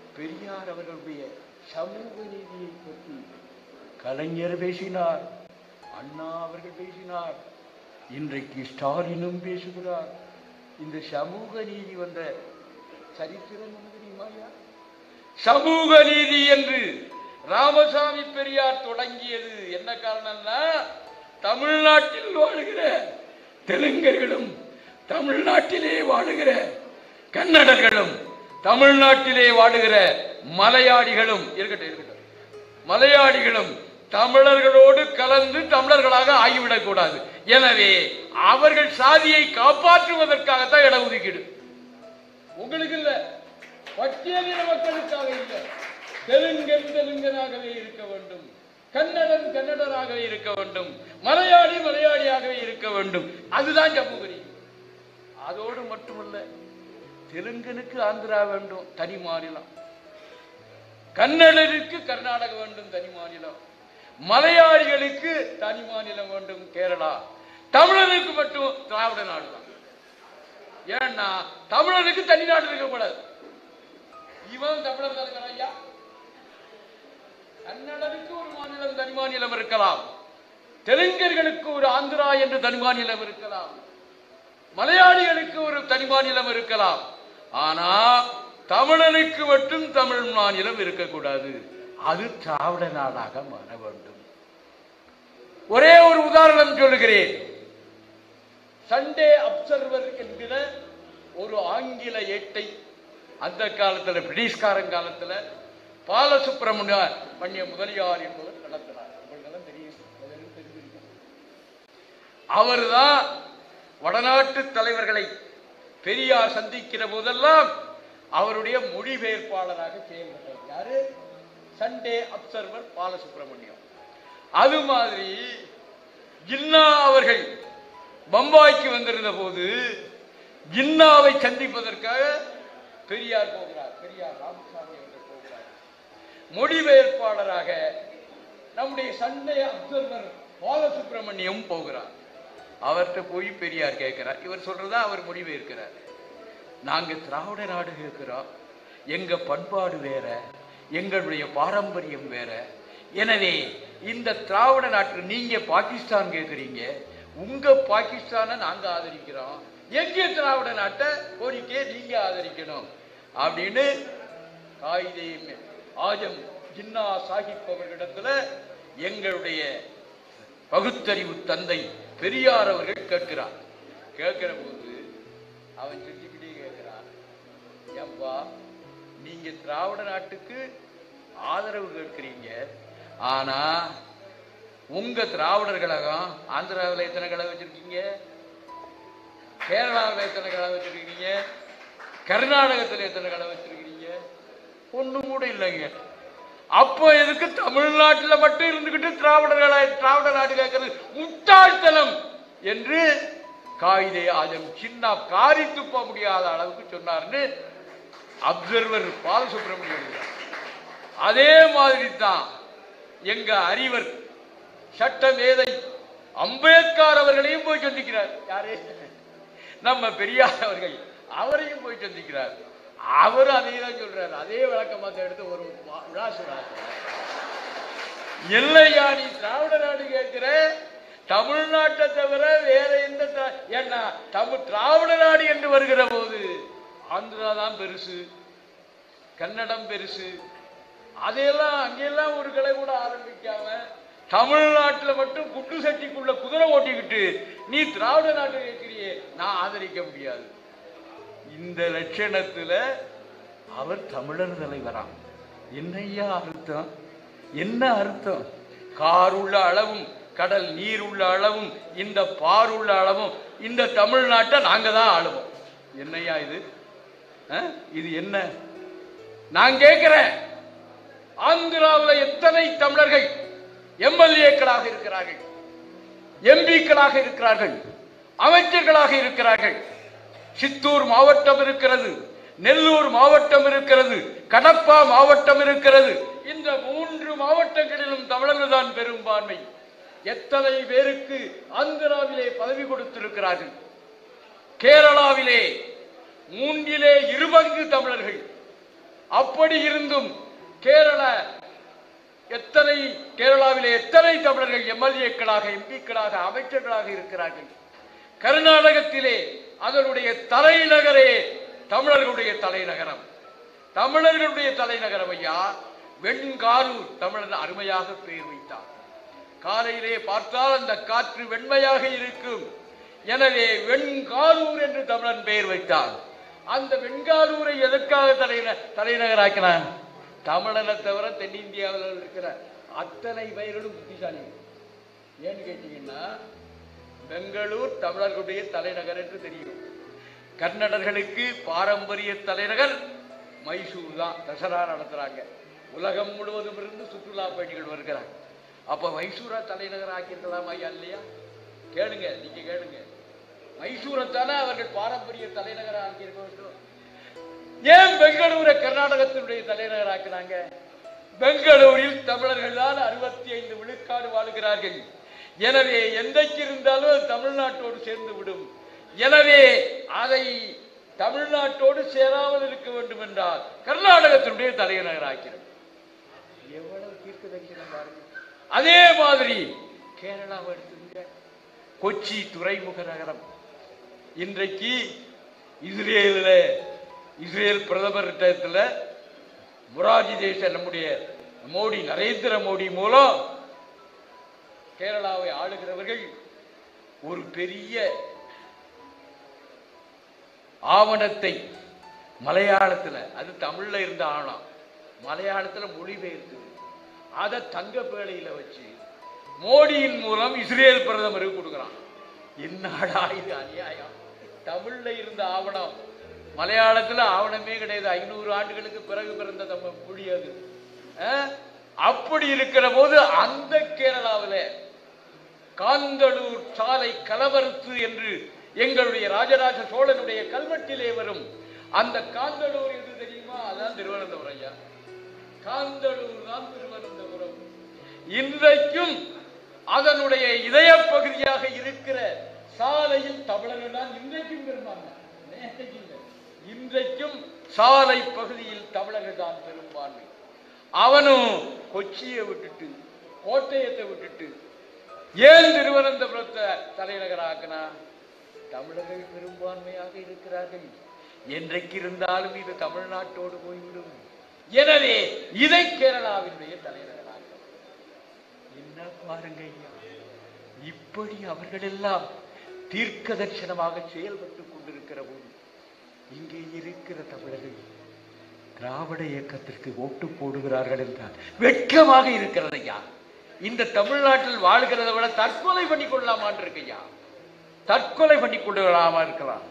பெரியார் அவர்களுடைய சமூக நீதியை பற்றி கலைஞர் பேசினார் அண்ணா அவர்கள் பேசினார் இன்றைக்கு ஸ்டாலினும் பேசுகிறார் இந்த சமூக நீதி வந்த சரித்திரம் என்ன தெரியுமா ஐயா? சமூக நீதி என்று ராமசாமி பெரியார் தொடங்கியது என்ன காரணம்னா தமிழ்நாட்டில் வாழுகிற தெலுங்கர்களும் தமிழ்நாட்டிலே வாழுகிற கன்னடர்களும் தமிழ்நாட்டிலே வாழுகிற மலையாளிகளும் இருக்கட்டும் இருக்கட்டும் மலையாளிகளும் தமிழர்களோடு கலந்து தமிழர்களாக ஆகிவிடக் கூடாது எனவே அவர்கள் சாதியை காப்பாற்றுவதற்காகத்தான் இடஒதுக்கீடு உங்களுக்கு இல்ல பட்டியலின மக்களுக்காக இல்ல தெலுங்கன் தெலுங்கனாகவே இருக்க வேண்டும் கன்னடன் கன்னடராகவே இருக்க வேண்டும் மலையாளி மலையாளியாகவே இருக்க வேண்டும் அதுதான் சமூக நீதி அதோடு மட்டுமல்ல தெலுங்கனுக்கு ஆந்திரா வேண்டும் தனி மாநிலம் கன்னடருக்கு கர்நாடக வேண்டும் தனி மாநிலம் மலையாளிகளுக்கு தனி மாநிலம் வேண்டும் கேரளா தமிழருக்கு மட்டும் திராவிட நாடு தான் ஏன்னா தமிழருக்கு தனி நாடு இருக்கக்கூடாது இவன் தமிழர் தான் இருக்கிறான் ஐயா கன்னடருக்கு ஒரு மாநிலம் தனி மாநிலம் இருக்கலாம் தெலுங்கர்களுக்கு ஒரு ஆந்திரா என்று தனி மாநிலம் இருக்கலாம் மலையாளிகளுக்கு ஒரு தனி மாநிலம் இருக்கலாம் ஆனா தமிழனுக்கு மட்டும் தமிழ் மாநிலம் இருக்கக்கூடாது அது திராவிட நாடாக மாற வேண்டும் ஒரே ஒரு உதாரணம் சொல்லுகிறேன் சண்டே அப்சர்வர் என்கிற ஒரு ஆங்கில ஏட்டை அந்த காலத்துல பிரிட்டிஷ்காரன் காலத்துல பாலசுப்பிரமணிய மணிய முதலியார் என்பவர் நடத்தினார் உங்களுக்கெல்லாம் தெரியும் எல்லாருக்கும் தெரிஞ்சிருக்கும் அவர்தான் வடநாட்டு தலைவர்களை பெரியார் சந்திக்கிற போதெல்லாம் அவருடைய மொழிபெயர்ப்பாளராக செயல்பட்டார் யாரு சண்டே அப்சர்வர் பாலசுப்பிரமணியம் அது மாதிரி ஜின்னா அவர்கள் பம்பாய்க்கு வந்திருந்த போது ஜின்னாவை சந்திப்பதற்காக பெரியார் போகிறார் பெரியார் ராமசாமி அவர்கள் போகிறார் மொழிபெயர்ப்பாளராக நம்முடைய சண்டே அப்சர்வர் பாலசுப்பிரமணியம் போகிறார் அவர்கிட்ட போய் பெரியார் கேட்கிறார் இவர் சொல்றதா அவர் மொழிபெயர்க்கிறார் நாங்க திராவிட நாடு கேட்கிறோம் எங்க பண்பாடு வேற எங்களுடைய பாரம்பரியம் வேற எனவே இந்த திராவிட நாட்டு நீங்க பாகிஸ்தான் கேட்குறீங்க உங்க பாகிஸ்தானை நாங்க ஆதரிக்கிறோம் எங்க திராவிட நாட்டை கோரிக்கையை நீங்க ஆதரிக்கணும் அப்படின்னு காயிதே ஆஜம் ஜின்னா சாஹிப் அவர்களிடத்துல எங்களுடைய பகுத்தறிவு தந்தை பெரியார் அவர்கள் கேட்கிறார் கேட்கிற போது அவன் செஞ்சுக்கிட்டே கேட்கிறான் ஏன்பா நீங்க திராவிட நாட்டுக்கு ஆதரவு கேட்கிறீங்க ஆனா உங்க திராவிடர் கழகம் ஆந்திராவில் எத்தனை கழகம் வச்சிருக்கீங்க கேரளாவில் எத்தனை கழகம் வச்சிருக்கீங்க கர்நாடகத்தில் எத்தனை கழகம் வச்சிருக்கீங்க ஒண்ணும் கூட இல்லைங்க அப்போ எதுக்கு தமிழ்நாட்டுல மட்டும் இருந்துகிட்டு திராவிடர்களா திராவிட நாடு கேட்கறது முட்டாள்தனம் என்று காயிதே ஆஜம் சின்ன காரி துப்ப முடியாத அளவுக்கு சொன்னார்னு அப்சர்வர் பாலசுப்ரமணியம் எழுதுறார் அதே மாதிரி தான் எங்க அறிவர் சட்ட மேதை அம்பேத்கர் அவர்களையும் போய் சந்திக்கிறார் யாரு நம்ம பெரியார் அவர்கள் அவரையும் போய் சந்திக்கிறார் அவர் அதே தான் சொல்றாரு அதே விளக்கமாக எடுத்து ஒரு வா- விழா சொல்றாரு இல்லையா நீ திராவிட நாடு கேட்கிற தமிழ்நாட்டை தவிர வேற எந்த திரா- ஏன்னா தமிழ் திராவிட நாடு என்று வருகிற போது ஆந்திரா தான் பெருசு கன்னடம் பெருசு அதையெல்லாம் அங்கெல்லாம் ஒரு கிளை கூட ஆரம்பிக்காம தமிழ்நாட்டுல மட்டும் குண்டு சட்டிக்குள்ள குதிரை ஓட்டிக்கிட்டு நீ திராவிட நாட்டை கேட்கிறியே நான் ஆதரிக்க முடியாது இந்த லட்சணத்துல அவர் தமிழர் தலைவராம் என்னையா அர்த்தம் என்ன அர்த்தம் கார் உள்ள அளவும் கடல் நீர் உள்ள அளவும் இந்த பார் உள்ள அளவும் இந்த தமிழ்நாட்டை நாங்க தான் ஆளுவோம் என்னையா இது அஹ்? இது என்ன நான் கேட்கிறேன் ஆந்திராவில் எத்தனை தமிழர்கள் எம்எல்ஏக்களாக இருக்கிறார்கள் எம்பிக்களாக இருக்கிறார்கள் அமைச்சர்களாக இருக்கிறார்கள் சித்தூர் மாவட்டம் இருக்கிறது நெல்லூர் மாவட்டம் இருக்கிறது கடப்பா மாவட்டம் இருக்கிறது இந்த மூன்று மாவட்டங்களிலும் தமிழர்கள் தான் பெரும்பான்மை எத்தனை பேருக்கு ஆந்திராவிலே பதவி கொடுத்திருக்கிறார்கள் கேரளாவிலே மூன்றிலே இருபங்கு தமிழர்கள் அப்படி இருந்தும் கேரள எத்தனை கேரளாவிலே எத்தனை தமிழர்கள் எம்எல்ஏக்களாக எம்பிக்களாக அமைச்சர்களாக இருக்கிறார்கள் கர்நாடகத்திலே அதனுடைய தலைநகரே தமிழர்களுடைய தலைநகரம் தமிழர்களுடைய தலைநகரம் ஐயா வெண்காரூர் தமிழர் அருமையாக பெயர் வைத்தார் காலையிலே பார்த்தால் அந்த காற்று வெண்மையாக இருக்கும் எனவே வெண்காரூர் என்று தமிழன் பெயர் வைத்தார் அந்த வெண்காரூரை எதற்காக தலைந தலைநகராக்கினான் தமிழனை தவிர தென்னிந்தியாவில் இருக்கிற அத்தனை பெயர்களும் புத்திசாலி ஏன்னு கேட்டீங்கன்னா பெங்களூர் தமிழர்களுடைய தலைநகர் என்று தெரியும் கன்னடர்களுக்கு பாரம்பரிய தலைநகர் மைசூர் தான் தசரா நடத்துறாங்க உலகம் முழுவதும் இருந்து சுற்றுலா பயணிகள் வருகிறாங்க அப்ப மைசூரா தலைநகர் ஆக்கியிருக்கலாமா ஐயா இல்லையா கேளுங்க நீங்க கேளுங்க மைசூரைத்தானே அவர்கள் பாரம்பரிய தலைநகர் ஆக்கியிருக்க வேண்டும் ஏன் பெங்களூரை கர்நாடகத்தினுடைய தலைநகர் ஆக்கினாங்க பெங்களூரில் தமிழர்கள் தான் அறுபத்தி ஐந்து விழுக்காடு வாழுகிறார்கள் எனவே எந்தைக்கு இருந்தாலும் அது தமிழ்நாட்டோடு சேர்ந்து விடும் எனவே அதை தமிழ்நாட்டோடு சேராமல் இருக்க வேண்டும் என்றால் கர்நாடகத்தினுடைய தலைநகர் ஆக்கிறோம் எவ்வளவு தீர்க்க தரிசனம் பாருங்க அதே மாதிரி கேரளாவை எடுத்துங்க கொச்சி துறைமுக நகரம் இன்றைக்கு இஸ்ரேலில் இஸ்ரேல் பிரதமர்கிட்டத்தில் முராஜி தேச நம்முடைய மோடி நரேந்திர மோடி மூலம் கேரளாவை ஆளுகிறவர்கள் ஒரு பெரிய ஆவணத்தை மலையாளத்துல அது தமிழ்ல இருந்த ஆவணம் மலையாளத்துல மொழிபெயர்த்து அதை தங்க பேழையில வச்சு மோடியின் மூலம் இஸ்ரேல் பிரதமருக்கு கொடுக்குறான் என்னடா இது அநியாயம் தமிழ்ல இருந்த ஆவணம் மலையாளத்துல ஆவணமே கிடையாது ஐநூறு ஆண்டுகளுக்கு பிறகு பிறந்த நம்ம மொழி அது அஹ்? அப்படி இருக்கிற போது அந்த கேரளாவில காந்தளூர் சாலை கலவரத்து என்று எங்களுடைய ராஜராஜ சோழனுடைய கல்வெட்டிலே வரும் அந்த காந்தளூர் எது தெரியுமா அதான் திருவனந்தபுரம் ஐயா காந்தளூர் தான் திருவனந்தபுரம் இன்றைக்கும் அதனுடைய இதய பகுதியாக இருக்கிற சாலையில் தமிழர்கள் தான் இன்றைக்கும் பெரும்பான்மை நேற்றைக்கு இல்லை. இன்றைக்கும் சாலை பகுதியில் தமிழர்கள் தான் பெரும்பான்மை அவனும் கொச்சியை விட்டுட்டு கோட்டயத்தை விட்டுட்டு ஏன் திருவனந்தபுரத்தை தலைநகராக்கினா தமிழர்கள் பெரும்பான்மையாக இருக்கிறார்கள் என்றைக்கு இருந்தாலும் இது தமிழ்நாட்டோடு போய்விடும் எனவே இதை கேரளாவினுடைய தலைநகராக என்ன பாருங்க ஐயா இப்படி அவர்கள் எல்லாம் தீர்க்க தரிசனமாக செயல்பட்டுக் கொண்டிருக்கிற போது இங்கே இருக்கிற தமிழர்கள் திராவிட இயக்கத்திற்கு ஓட்டு போடுகிறார்கள் என்றால் வெட்கமாக இருக்கிறது ஐயா இந்த தமிழ்நாட்டில் வாழ்கிறதை விட தற்கொலை பண்ணி கொள்ளலாமான் இருக்கு ஐயா தற்கொலை பண்ணி கொள்ளலாமா இருக்கலாம்